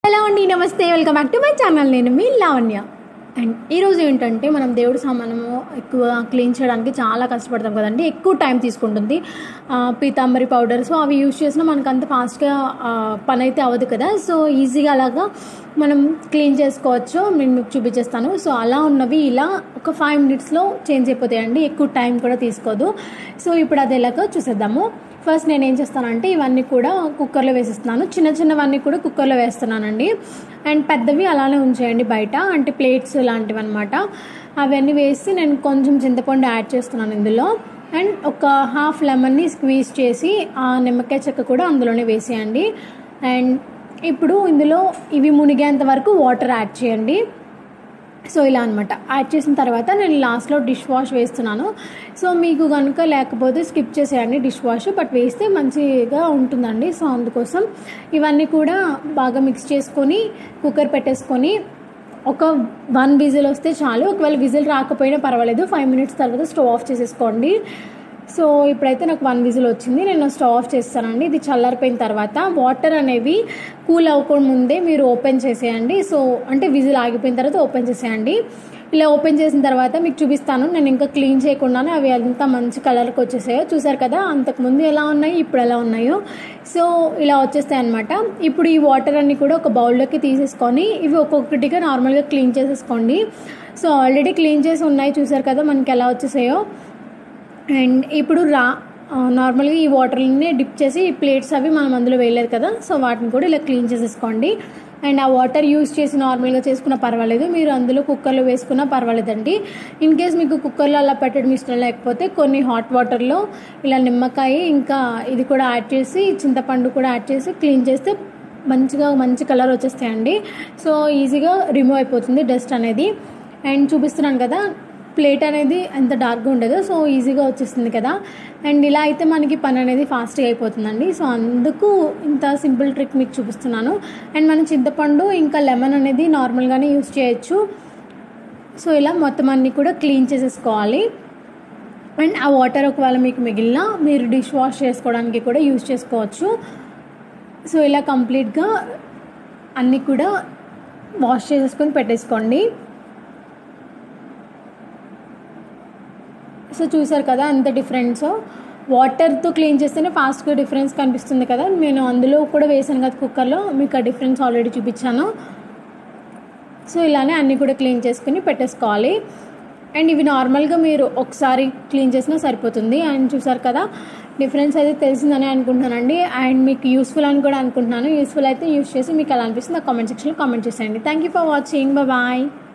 hello అండి నమస్తే welcome back to my channel నేను మీ లావణ్య అండ్ ఈరోజు ఏంటంటే మనం దేవుడి సామానము ఎక్కువ క్లీన్ చేయడానికి చాలా కష్టపడతాం కదండి ఎక్కువ టైం తీసుకుంటుంది ఆ, పీతాంబరి పౌడర్ సో అవి యూజ్ చేసినా మనకు అంత ఫాస్ట్గా పని అయితే అవ్వదు కదా సో ఈజీగా అలాగా మనం క్లీన్ చేసుకోవచ్చు నేను మీకు చూపించేస్తాను సో అలా ఉన్నవి ఇలా ఒక ఫైవ్ మినిట్స్లో చేంజ్ అయిపోతాయండి ఎక్కువ టైం కూడా తీసుకోదు సో ఇప్పుడు అది ఎలాగో చూసేద్దాము ఫస్ట్ నేను ఏం చేస్తానంటే ఇవన్నీ కూడా కుక్కర్లో వేసేస్తున్నాను చిన్న చిన్నవన్నీ కూడా కుక్కర్లో వేస్తున్నానండి అండ్ పెద్దవి అలానే ఉంచేయండి బయట అంటే ప్లేట్స్ లాంటివి అనమాట అవన్నీ వేసి నేను కొంచెం చింతపండు యాడ్ చేస్తున్నాను ఇందులో అండ్ ఒక హాఫ్ లెమన్ని స్క్వీజ్ చేసి ఆ నిమ్మకాయ చెక్క కూడా అందులోనే వేసేయండి అండ్ ఇప్పుడు ఇందులో ఇవి మునిగేంత వరకు వాటర్ యాడ్ చేయండి సో ఇలా అనమాట యాడ్ చేసిన తర్వాత నేను లాస్ట్లో డిష్ వాష్ వేస్తున్నాను సో మీకు కనుక లేకపోతే స్కిప్ చేసేయండి డిష్ వాష్ బట్ వేస్తే మంచిగా ఉంటుందండి సో అందుకోసం ఇవన్నీ కూడా బాగా మిక్స్ చేసుకొని కుక్కర్ పెట్టేసుకొని ఒక వన్ విజిల్ వస్తే చాలు ఒకవేళ విజిల్ రాకపోయినా పర్వాలేదు ఫైవ్ మినిట్స్ తర్వాత స్టవ్ ఆఫ్ చేసేసుకోండి సో ఇప్పుడైతే నాకు వన్ విజిల్ వచ్చింది నేను స్టవ్ ఆఫ్ చేస్తానండి ఇది చల్లారిపోయిన తర్వాత వాటర్ అనేవి కూల్ అవ్వకుండా ముందే మీరు ఓపెన్ చేసేయండి సో అంటే విజిల్ ఆగిపోయిన తర్వాత ఓపెన్ చేసేయండి ఇలా ఓపెన్ చేసిన తర్వాత మీకు చూపిస్తాను నేను ఇంకా క్లీన్ చేయకుండానే అవి అంతా మంచి కలర్కి వచ్చేసాయో చూసారు కదా అంతకుముందు ఎలా ఉన్నాయి ఇప్పుడు ఎలా ఉన్నాయో సో ఇలా వచ్చేస్తాయి అనమాట ఇప్పుడు ఈ వాటర్ అన్ని కూడా ఒక బౌల్లోకి తీసేసుకొని ఇవి ఒక్కొక్కటిగా నార్మల్గా క్లీన్ చేసేసుకోండి సో ఆల్రెడీ క్లీన్ చేసి ఉన్నాయి చూసారు కదా మనకి ఎలా వచ్చేసాయో అండ్ ఇప్పుడు రా ఆ, నార్మల్గా ఈ వాటర్ని డిప్ చేసి ఈ ప్లేట్స్ అవి మనం అందులో వేయలేదు కదా సో వాటిని కూడా ఇలా క్లీన్ చేసేసుకోండి అండ్ ఆ వాటర్ యూస్ చేసి నార్మల్గా చేసుకున్నా పర్వాలేదు మీరు అందులో కుక్కర్లో వేసుకున్నా పర్వాలేదండి ఇన్ కేస్ మీకు కుక్కర్లో అలా పెట్టడం ఇష్టం లేకపోతే కొన్ని హాట్ వాటర్లో ఇలా నిమ్మకాయ ఇంకా ఇది కూడా యాడ్ చేసి చింతపండు కూడా యాడ్ చేసి క్లీన్ చేస్తే మంచిగా మంచి కలర్ వచ్చేస్తాయండి సో ఈజీగా రిమూవ్ అయిపోతుంది డస్ట్ అనేది అండ్ చూపిస్తున్నాను కదా ప్లేట్ అనేది ఎంత డార్క్గా ఉండదో సో ఈజీగా వచ్చేస్తుంది కదా అండ్ ఇలా అయితే మనకి పని అనేది ఫాస్ట్గా అయిపోతుందండి సో అందుకు ఇంత సింపుల్ ట్రిక్ మీకు చూపిస్తున్నాను అండ్ మన చింతపండు ఇంకా లెమన్ అనేది నార్మల్గానే యూస్ చేయొచ్చు సో ఇలా మొత్తం అన్నీ కూడా క్లీన్ చేసేసుకోవాలి అండ్ ఆ వాటర్ ఒకవేళ మీకు మిగిలిన మీరు డిష్ వాష్ చేసుకోవడానికి కూడా యూస్ చేసుకోవచ్చు సో ఇలా కంప్లీట్గా అన్నీ కూడా వాష్ చేసేసుకొని పెట్టేసుకోండి సో చూసారు కదా ఎంత డిఫరెన్స్ వాటర్తో క్లీన్ చేస్తేనే ఫాస్ట్గా డిఫరెన్స్ కనిపిస్తుంది కదా నేను అందులో కూడా వేసాను కదా కుక్కర్లో మీకు ఆ డిఫరెన్స్ ఆల్రెడీ చూపించాను సో ఇలానే అన్నీ కూడా క్లీన్ చేసుకుని పెట్టేసుకోవాలి అండ్ ఇవి నార్మల్గా మీరు ఒకసారి క్లీన్ చేసినా సరిపోతుంది అండ్ చూసారు కదా డిఫరెన్స్ అయితే తెలిసిందని అనుకుంటున్నానండి అండ్ మీకు యూస్ఫుల్ అని కూడా అనుకుంటున్నాను యూస్ఫుల్ అయితే యూస్ చేసి మీకు ఎలా అనిపిస్తుంది ఆ కామెంట్ సెక్షన్లో కామెంట్ చేసేయండి thank you for watching bye